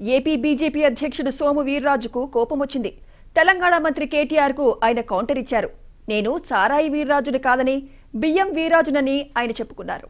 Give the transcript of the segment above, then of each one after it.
AP BJP అధ్యక్షుడు సోము వీర్రాజుకు కోపం వచ్చింది తెలంగాణ మంత్రి కేటీఆర్ కు ఆయన కౌంటర్ ఇచ్చారు నేను సారాయి వీర్రాజుని కాదని బియ్యం వీర్రాజునని ఆయన చెప్పుకున్నారు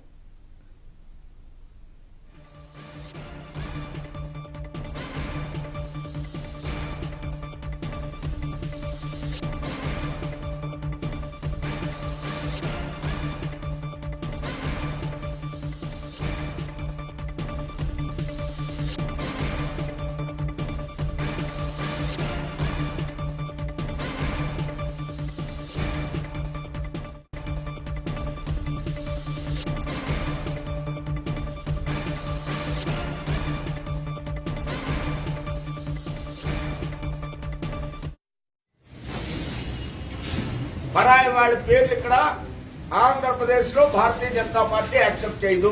పరాయి వాళ్ళ పేర్లు ఇక్కడ ఆంధ్రప్రదేశ్ లో భారతీయ జనతా పార్టీ యాక్సెప్ట్ చేయదు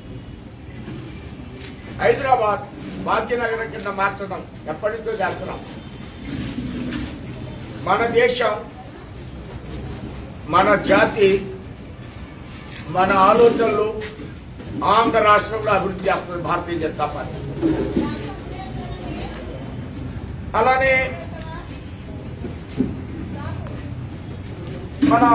హైదరాబాద్ భాగ్యనగరం కింద మార్చడం ఎప్పటి నుంచో చేస్తున్నాం మన దేశం మన జాతి మన ఆలోచనలు ఆంధ్ర రాష్ట్రంలో అభివృద్ధి చేస్తుంది భారతీయ జనతా పార్టీ అలానే మన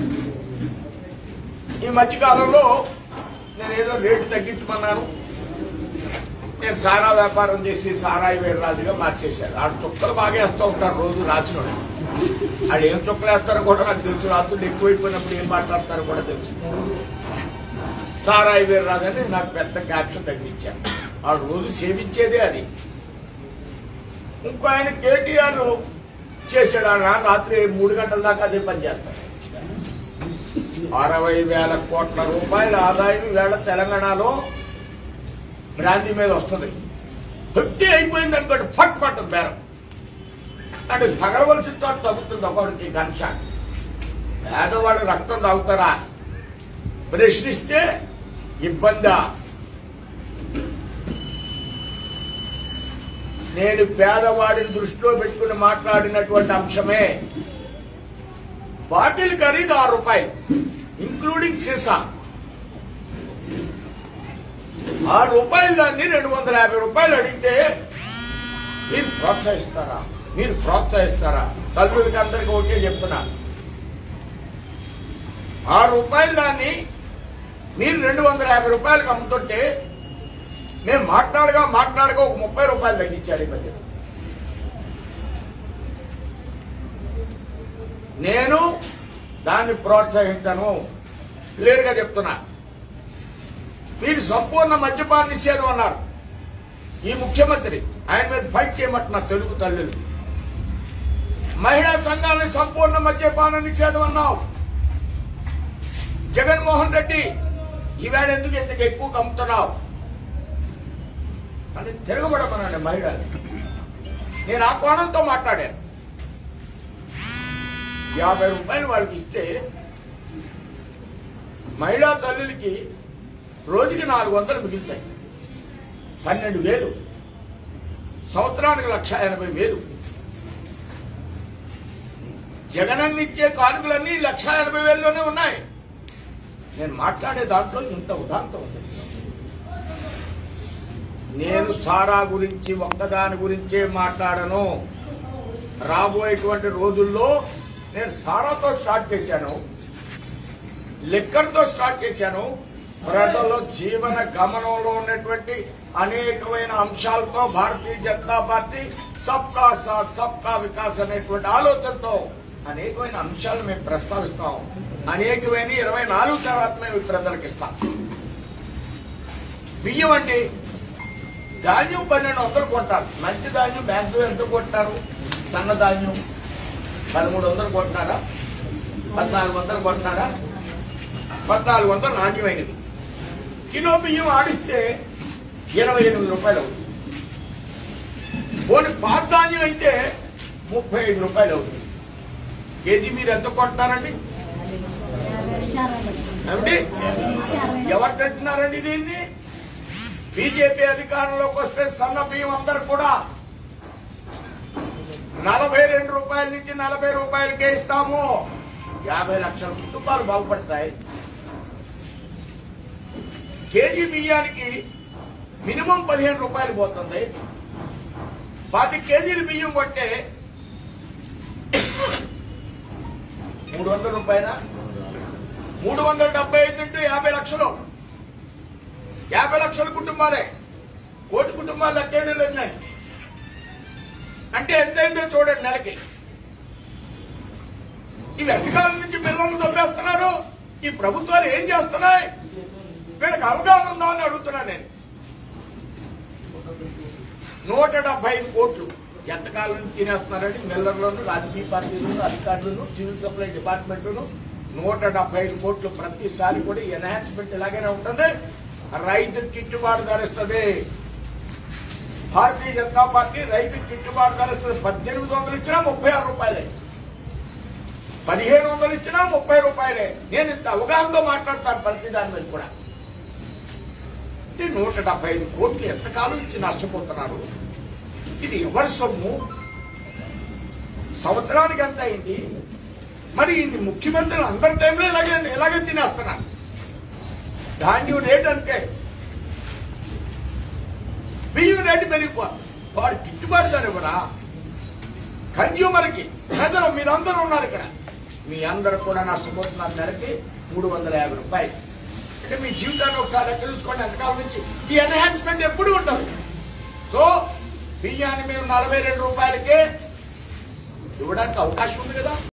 ఈ మధ్యకాలంలో నేను ఏదో రేటు తగ్గించమన్నాను నేను సారా వ్యాపారం చేసి సారాయి వీరరాజుగా మార్చేశాను ఆడు చుక్కలు బాగా వేస్తూ ఉంటారు రోజు రాసిన వాళ్ళు. ఆడు ఏం చుక్కలు వేస్తారో కూడా నాకు తెలుసు రాత్రులు ఎక్కువైపోయినప్పుడు ఏం మాట్లాడతారో కూడా తెలుసు సారాయి వీరరాజు అని నాకు పెద్ద క్యాప్షన్ తగ్గించాను ఆడు రోజు సేవించేదే అది ఇంకో ఆయన కేటీఆర్ చేశాడు ఆ రాత్రి మూడు గంటల దాకా అదే పని చేస్తాడు అరవై వేల కోట్ల రూపాయల ఆదాయం వేళ తెలంగాణలో బ్రాంతి మీద వస్తుంది ఫిఫ్టీ అయిపోయింది అనుకోండి ఫట్ పట్టదు బేరం అంటే తగలవలసిన చోట తగ్గుతుంది ఒకడికి గంట పేదవాడు రక్తం తాగుతారా ప్రశ్నిస్తే ఇబ్బందా నేను పేదవాడిని దృష్టిలో పెట్టుకుని మాట్లాడినటువంటి అంశమే బాటిల్ ఖరీదు ఆరు రూపాయలు ఇంక్లూడింగ్ సీసా ఆరు రూపాయలు దాన్ని రెండు వందల యాభై రూపాయలు అడిగితే మీరు ప్రోత్సహిస్తారా మీరు ప్రోత్సహిస్తారా తల్లులకి అందరికీ ఓకే చెప్తున్నా ఆరు రూపాయలు దాన్ని మీరు రెండు వందల యాభై రూపాయలకు అమ్ముతుంటే నేను మాట్లాడగా మాట్లాడగా ఒక ముప్పై రూపాయలు తగ్గించాడు ఈ మధ్య నేను దాన్ని ప్రోత్సహించను క్లియర్గా చెప్తున్నా మీరు సంపూర్ణ మద్యపాన నిషేధం అన్నారు ఈ ముఖ్యమంత్రి ఆయన మీద ఫైట్ చేయమంటున్నారు తెలుగు తల్లులు మహిళా సంఘాలని సంపూర్ణ మద్యపాన నిషేధం అన్నావు జగన్మోహన్ రెడ్డి ఈవేళ ఎందుకు ఇంతకు ఎక్కువ కమ్ముతున్నావు అని తిరగబడమనండి మహిళలు నేను ఆ కోణంతో మాట్లాడాను యాభై రూపాయలు వాళ్ళకి ఇస్తే మహిళా తల్లులకి రోజుకి నాలుగు వందలు మిగులుతాయి పన్నెండు వేలు సంవత్సరానికి లక్ష ఎనభై వేలు జగనన్న ఇచ్చే కానుకలన్నీ లక్ష ఎనభై వేల్లోనే ఉన్నాయి నేను మాట్లాడే దాంట్లో ఇంత ఉదాంతం ఉంది నేను సారా గురించి ఒక్కదాని గురించే మాట్లాడను రాబోయేటువంటి రోజుల్లో నేను సారాతో స్టార్ట్ చేశాను లిక్కర్తో స్టార్ట్ చేశాను ప్రజల్లో జీవన గమనంలో ఉన్నటువంటి అనేకమైన అంశాలతో భారతీయ జనతా పార్టీ సబ్కా సాత్ సబ్కా వికాస్ అనేటువంటి ఆలోచనతో అనేకమైన అంశాలు మేము ప్రస్తావిస్తాం అనేకమైన ఇరవై నాలుగు తర్వాత మేము ప్రజలకు ఇస్తాం బియ్యం అండి ధాన్యం పన్నెండు వందలు కొంటారు మంచి ధాన్యం బ్యాంకులో ఎంత కొంటారు సన్న ధాన్యం పదమూడు వందలు కొంటున్నారా పద్నాలుగు వందలు కొంటున్నారా పద్నాలుగు వందలు నాణ్యమైనది కిలో బియ్యం ఆడిస్తే ఇరవై ఎనిమిది రూపాయలు అవుతుంది పోనీ పాత ధాన్యం అయితే ముప్పై ఐదు రూపాయలు అవుతుంది కేజీ మీరు ఎంత కొంటున్నారండి ఏమిటి ఎవరు తింటున్నారండి దీన్ని బీజేపీ అధికారంలోకి వస్తే సన్న బియ్యం అందరు కూడా నలభై రెండు రూపాయల నుంచి నలభై రూపాయలకే ఇస్తాము యాభై లక్షల కుటుంబాలు బాగుపడతాయి కేజీ బియ్యానికి మినిమం పదిహేను రూపాయలు పోతుంది పాతి కేజీలు బియ్యం కొంటే మూడు వందల రూపాయల మూడు వందల డెబ్బై ఐదు ఇంటూ యాభై లక్షలు యాభై లక్షల కుటుంబాలే కోటి కుటుంబాలు లెక్కేయడం లేదు నేను అంటే ఎంతైందో చూడండి నెలకి ఇవి అధికారుల నుంచి పిల్లలను దొబ్బేస్తున్నారు ఈ ప్రభుత్వాలు ఏం చేస్తున్నాయి వీళ్ళకి అవగాహన ఉందా అని అడుగుతున్నా నేను నూట డెబ్బై ఐదు కోట్లు ఎంతకాలం నుంచి తినేస్తున్నారని మిల్లర్లను రాజకీయ పార్టీలను అధికారులను సివిల్ సప్లై డిపార్ట్మెంట్ను నూట డెబ్బై ఐదు కోట్లు ప్రతిసారి కూడా ఎన్హాన్స్మెంట్ ఇలాగనే ఉంటుంది రైతు గిట్టుబాటు ధర ఇస్తుంది భారతీయ జనతా పార్టీ రైతు గిట్టుబాటు ధర ఇస్తుంది పద్దెనిమిది వందలు ఇచ్చినా ముప్పై ఆరు రూపాయలే పదిహేను వందలు ఇచ్చినా ముప్పై రూపాయలే నేను ఇంత అవగాహనతో మాట్లాడతాను ప్రతి దాని మీద కూడా ఇది నూట డెబ్బై ఐదు కోట్లు ఎంతకాలం ఇచ్చి నష్టపోతున్నారు ఇది ఎవరి సొమ్ము సంవత్సరానికి ఎంత అయింది మరి ఇది ముఖ్యమంత్రులు అందరి టైంలో ఇలాగే ఇలాగే తినేస్తున్నారు ధాన్యం రేటు అంతే బియ్యం రేటు పెరిగిపోతుంది వాడు గిట్టుబాటు ధర ఇవ్వరా కన్జ్యూమర్కి ప్రజలు మీరందరూ ఉన్నారు ఇక్కడ మీ అందరూ కూడా నష్టపోతున్నారు నెలకి మూడు వందల యాభై రూపాయలు అంటే మీ జీవితాన్ని ఒకసారి లెక్క చూసుకోండి ఎంతకాలం నుంచి ఈ ఎన్హాన్స్మెంట్ ఎప్పుడు ఉంటుంది సో బియ్యాన్ని మేము నలభై రెండు రూపాయలకే ఇవ్వడానికి అవకాశం ఉంది కదా